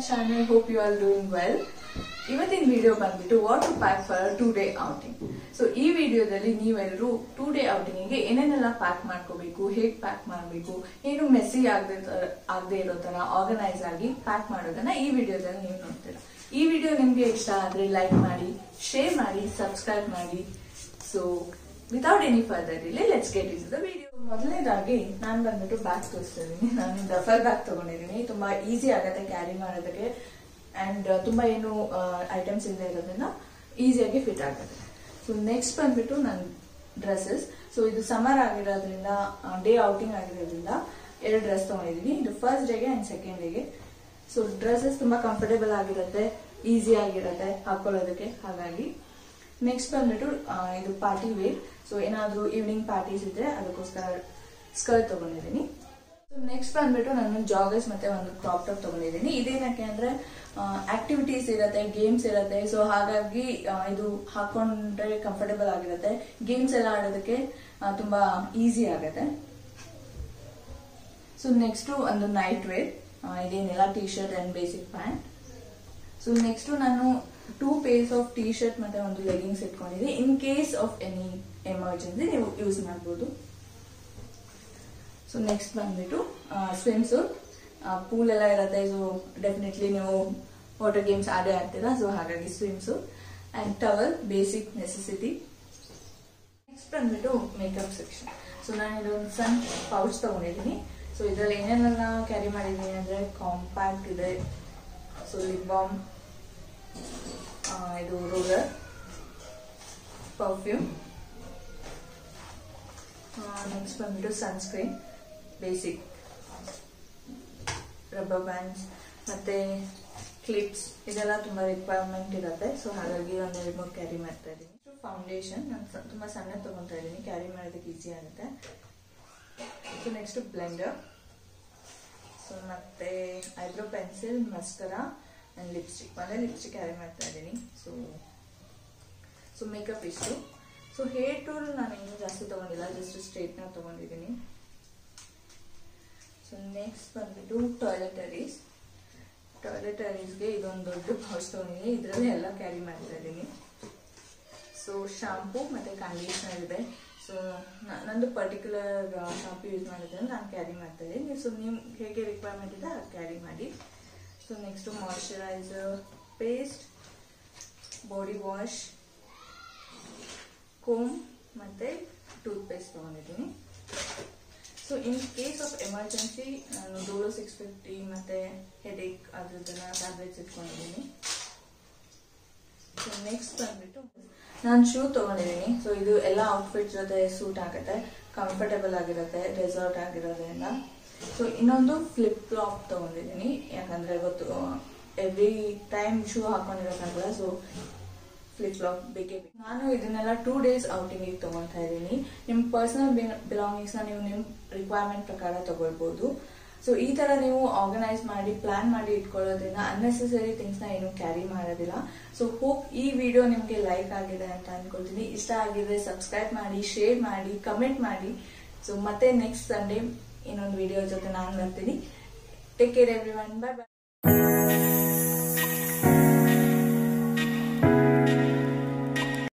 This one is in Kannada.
channel hope you are doing well ಇವತ್ತಿನ ವಿಡಿಯೋ ಬಂದ್ಬಿಟ್ಟು what to pack for today outing so ಈ ವಿಡಿಯೋದಲ್ಲಿ ನೀವೆಲ್ಲರೂ ಟೂ ಡೇ ಔಟಿಂಗಿಗೆ ಏನೇನೆಲ್ಲ ಪ್ಯಾಕ್ ಮಾಡ್ಕೋಬೇಕು ಹೇಗ್ ಪ್ಯಾಕ್ ಮಾಡಬೇಕು ಏನು ಮೆಸ್ಸಿ ಆಗದೆ ಆಗದೆ ಇರೋ ತರ ಆರ್ಗನೈಸ್ ಆಗಿ ಪ್ಯಾಕ್ ಮಾಡೋದನ್ನ ಈ ವಿಡಿಯೋದಲ್ಲಿ ನೀವು ನೋಡ್ತೀರಾ ಈ ವಿಡಿಯೋ ನಿಮ್ಗೆ ಇಷ್ಟ ಆದ್ರೆ ಲೈಕ್ ಮಾಡಿ ಶೇರ್ ಮಾಡಿ ಸಬ್ಸ್ಕ್ರೈಬ್ ಮಾಡಿ so without any further delay let's get in the video ಮೊದಲನೇದಾಗಿ ನಾನು ಬಂದ್ಬಿಟ್ಟು ಬ್ಯಾಗ್ ತೋರಿಸ್ತಾ ಇದ್ದೀನಿ ನಾನು ಡಫರ್ ಬ್ಯಾಗ್ ತಗೊಂಡಿದ್ದೀನಿ ತುಂಬಾ ಈಸಿ ಆಗುತ್ತೆ ಕ್ಯಾರಿ ಮಾಡೋದಕ್ಕೆ ಅಂಡ್ ತುಂಬಾ ಏನು ಐಟಮ್ಸ್ ಇಲ್ಲದೆ ಇರೋದ್ರಿಂದ ಈಸಿಯಾಗಿ ಫಿಟ್ ಆಗುತ್ತೆ ಸೊ ನೆಕ್ಸ್ಟ್ ಬಂದ್ಬಿಟ್ಟು ನನ್ನ ಡ್ರೆಸ್ಸಸ್ ಸೊ ಇದು ಸಮರ್ ಆಗಿರೋದ್ರಿಂದ ಡೇ ಔಟಿಂಗ್ ಆಗಿರೋದ್ರಿಂದ ಎರಡು ಡ್ರೆಸ್ ತಗೊಂಡಿದ್ದೀನಿ ಇದು ಫಸ್ಟ್ ಡೇಗೆ ಅಂಡ್ ಸೆಕೆಂಡ್ ಡೇಗೆ ಸೊ ಡ್ರೆಸ್ಸಸ್ ತುಂಬಾ ಕಂಫರ್ಟೇಬಲ್ ಆಗಿರುತ್ತೆ ಈಸಿ ಆಗಿರುತ್ತೆ ಹಾಕೊಳ್ಳೋದಕ್ಕೆ ಹಾಗಾಗಿ ನೆಕ್ಸ್ಟ್ ಬಂದ್ಬಿಟ್ಟು ಆ, ಇದು ಪಾರ್ಟಿ ವೇರ್ ಸೊ ಏನಾದ್ರೂ ಈವ್ನಿಂಗ್ ಪಾರ್ಟೀಸ್ ಇದ್ರೆ ಅದಕ್ಕೋಸ್ಕರ ಸ್ಕರ್ಟ್ ತಗೊಂಡಿದ್ದೀನಿ ನೆಕ್ಸ್ಟ್ ಬಂದ್ಬಿಟ್ಟು ನಾನು ಜಾಗರ್ಸ್ ಮತ್ತೆ ಒಂದು ಕ್ರಾಪ್ ಟಾಪ್ ತಗೊಂಡಿದ್ದೀನಿ ಇದೇನಕ್ಕೆ ಅಂದ್ರೆ ಆಕ್ಟಿವಿಟೀಸ್ ಇರುತ್ತೆ ಗೇಮ್ಸ್ ಇರುತ್ತೆ ಸೊ ಹಾಗಾಗಿ ಆ, ಇದು ಹಾಕೊಂಡ್ರೆ ಕಂಫರ್ಟೇಬಲ್ ಆಗಿರುತ್ತೆ ಗೇಮ್ಸ್ ಎಲ್ಲ ಆಡೋದಕ್ಕೆ ಆ, ತುಂಬಾ ಈಸಿ ಆಗುತ್ತೆ ಸೊ ನೆಕ್ಸ್ಟ್ ಒಂದು ನೈಟ್ ವೇರ್ ಇದೇನಿಲ್ಲ T shirt and basic pant so next ನಾನು two pairs of T shirt ಮತ್ತೆ ಒಂದು ಲೆಗಿಂಗ್ಸ್ ಇಟ್ಕೊಂಡಿದ್ದೀನಿ in case of any emergency ನೀವು ಯೂಸ್ ಮಾಡ್ಬೋದು ಸೊ ನೆಕ್ಸ್ಟ್ ಬಂದ್ಬಿಟ್ಟು ಸ್ವಿಮ್ ಸೂಟ್ ಪೂಲ್ ಎಲ್ಲ ಇರುತ್ತೆ ಸೊ ಡೆಫಿನೆಟ್ಲಿ ನೀವು ವಾಟರ್ ಗೇಮ್ಸ್ ಆಡೇ ಆಡ್ತೀರಾ ಸೊ ಹಾಗಾಗಿ swimsuit and towel basic necessity next ಬಂದ್ಬಿಟ್ಟು ಮೇಕಪ್ ಸೆಕ್ಷನ್ ಸೊ ನಾನು ಇದೊಂದು ಸಣ್ಣ ಪೌಚ್ ತಗೊಂಡಿದ್ದೀನಿ ಸೊ ಇದರಲ್ಲಿ ಏನೇನೆಲ್ಲ ಕ್ಯಾರಿ ಮಾಡಿದ್ದೀನಿ ಅಂದ್ರೆ ಕಾಂಪ್ಯಾಕ್ಟ್ ಇದೆ ಸೊ ಲಿಪ್ ಬಾಮ್ ಇದು ರೋಲರ್ ಪರ್ಫ್ಯೂಮ್ ನೆಕ್ಸ್ಟ್ ಬಂದ್ಬಿಟ್ಟು ಸನ್ಸ್ಕ್ರೀನ್ ಬೇಸಿಕ್ ರಬ್ಬರ್ ಬ್ಯಾಂಡ್ಸ್ ಮತ್ತೆ ಕ್ಲಿಪ್ಸ್ ಇದೆಲ್ಲ ತುಂಬಾ ರಿಕ್ವೈರ್ಮೆಂಟ್ ಇರುತ್ತೆ ಸೊ ಹಾಗಾಗಿ ಒಂದು ಎರಡು ಮೂರು ಕ್ಯಾರಿ ಮಾಡ್ತಾ ಇದ್ದೀನಿ ಫೌಂಡೇಶನ್ ನಾನು ಸ- ತುಂಬಾ ಸಣ್ಣ ತಗೊಂತಾ ಇದ್ದೀನಿ ಕ್ಯಾರಿ ಮಾಡೋದಕ್ಕೆ ಈಸಿ ಆಗುತ್ತೆ ಸೊ ನೆಕ್ಸ್ಟ್ ಬ್ಲೆಂಡರ್ ಸೊ ಮತ್ತೆ eyebrow pencil mascara and lipstick ಒಂದೇ ಲಿಪ್ಸ್ಟಿಕ್ ಕ್ಯಾರಿ ಮಾಡ್ತಾ ಇದ್ದೀನಿ ಸೊ ಸೊ ಮೇಕಪ್ ಇಷ್ಟು ಸೊ ಹೇರ್ ಟೂಲ್ ನಾನು ಇನ್ನೂ ಜಾಸ್ತಿ ತಗೊಂಡಿಲ್ಲ ಜಸ್ಟ್ ಸ್ಟ್ರೇಟ್ನರ್ ತಗೊಂಡಿದ್ದೀನಿ ಸೊ ನೆಕ್ಸ್ಟ್ ಬಂದ್ಬಿಟ್ಟು ಟಾಯ್ಲೆಟರೀಸ್ ಟಾಯ್ಲೆಟರೀಸ್ಗೆ ಇದೊಂದು ದೊಡ್ಡ ಪೌಚ್ ತಗೊಂಡಿದ್ದೀನಿ ಇದರಲ್ಲಿ ಎಲ್ಲ ಕ್ಯಾರಿ ಮಾಡ್ತಾ ಇದ್ದೀನಿ ಸೊ ಶಾಂಪೂ ಮತ್ತೆ ಕಂಡೀಷನರ್ ಇದೆ ಸೊ ನಂದು ಪರ್ಟಿಕ್ಯುಲರ್ ಶಾಂಪೂ ಯೂಸ್ ಮಾಡಿದ್ರೆ ನಾನು ಕ್ಯಾರಿ ಮಾಡ್ತಾ ಇದ್ದೀನಿ ಸೊ ನೀವು ಹೇಗೆ ರಿಕ್ವೈರ್ಮೆಂಟ್ ಇದೆ ಅದು ಕ್ಯಾರಿ ಮಾಡಿ so next moisturiser paste body wash comb ಮತ್ತೆ ಟೂತ್ ಪೇಸ್ಟ್ ತಗೊಂಡಿದ್ದೀನಿ so in case of emergency ನಾನು ಡೋಲೋ ಸಿಕ್ಸ್ ಫಿಫ್ಟಿ ಮತ್ತೆ ಹೆಡೇಕ್ ಅದ್ರದ್ದೆಲ್ಲ ಟ್ಯಾಬ್ಲೆಟ್ಸ್ ಇಟ್ಕೊಂಡಿದ್ದೀನಿ ಸೊ ನೆಕ್ಸ್ಟ್ ಬಂದ್ಬಿಟ್ಟು ನಾನು ಶೂ ತಗೊಂಡಿದ್ದೀನಿ ಸೊ ಇದು ಎಲ್ಲ ಔಟ್ಫಿಟ್ ಜೊತೆ ಸೂಟ್ ಆಗುತ್ತೆ ಕಂಫರ್ಟೇಬಲ್ ಆಗಿರುತ್ತೆ ರೆಸಾರ್ಟ್ ಆಗಿರೋದ್ರಿಂದ ಸೊ ಇನ್ನೊಂದು ಫ್ಲಿಪ್ ಫ್ಲಾಪ್ ತಗೊಂಡಿದ್ದೀನಿ ಯಾಕಂದ್ರೆ ಗೊತ್ತು ಎವ್ರಿ ಟೈಮ್ ಶೂ ಹಾಕೊಂಡಿರೋಕ್ಕಾಗಲ್ಲ ಸೊ ಫ್ಲಿಪ್ ಫ್ಲಾಪ್ ಬೇಕೇ ಬೇಕು ನಾನು ಇದನ್ನೆಲ್ಲ ಟೂ ಡೇಸ್ ಔಟಿಂಗಿಗೆ ತಗೊಳ್ತಾ ಇದ್ದೀನಿ ನಿಮ್ಮ ಪರ್ಸನಲ್ ಬಿಲಾಂಗಿಂಗ್ಸ್ನ ನೀವು ನಿಮ್ಮ ರಿಕ್ವೈರ್ಮೆಂಟ್ ಪ್ರಕಾರ ತಗೊಳ್ಬೋದು ಸೊ ಈ ತರ ನೀವು ಆರ್ಗನೈಸ್ ಮಾಡಿ ಪ್ಲಾನ್ ಮಾಡಿ ಇಟ್ಕೊಳ್ಳೋದ್ರಿಂದ ಅನ್ನೆಸೆಸರಿ ಥಿಂಗ್ಸ್ನ ಏನು ಕ್ಯಾರಿ ಮಾಡೋದಿಲ್ಲ ಸೊ ಹೋಪ್ ಈ ವಿಡಿಯೋ ನಿಮಗೆ ಲೈಕ್ ಆಗಿದೆ ಅಂತ ಅನ್ಕೊಳ್ತೀನಿ ಇಷ್ಟ ಆಗಿದ್ರೆ ಸಬ್ಸ್ಕ್ರೈಬ್ ಮಾಡಿ ಶೇರ್ ಮಾಡಿ ಕಮೆಂಟ್ ಮಾಡಿ ಸೊ ಮತ್ತೆ ನೆಕ್ಸ್ಟ್ ಸಂಡೇ ಇನ್ನೊಂದು ವಿಡಿಯೋ ಜೊತೆ ನಾನು ಬರ್ತೀನಿ take care everyone bye by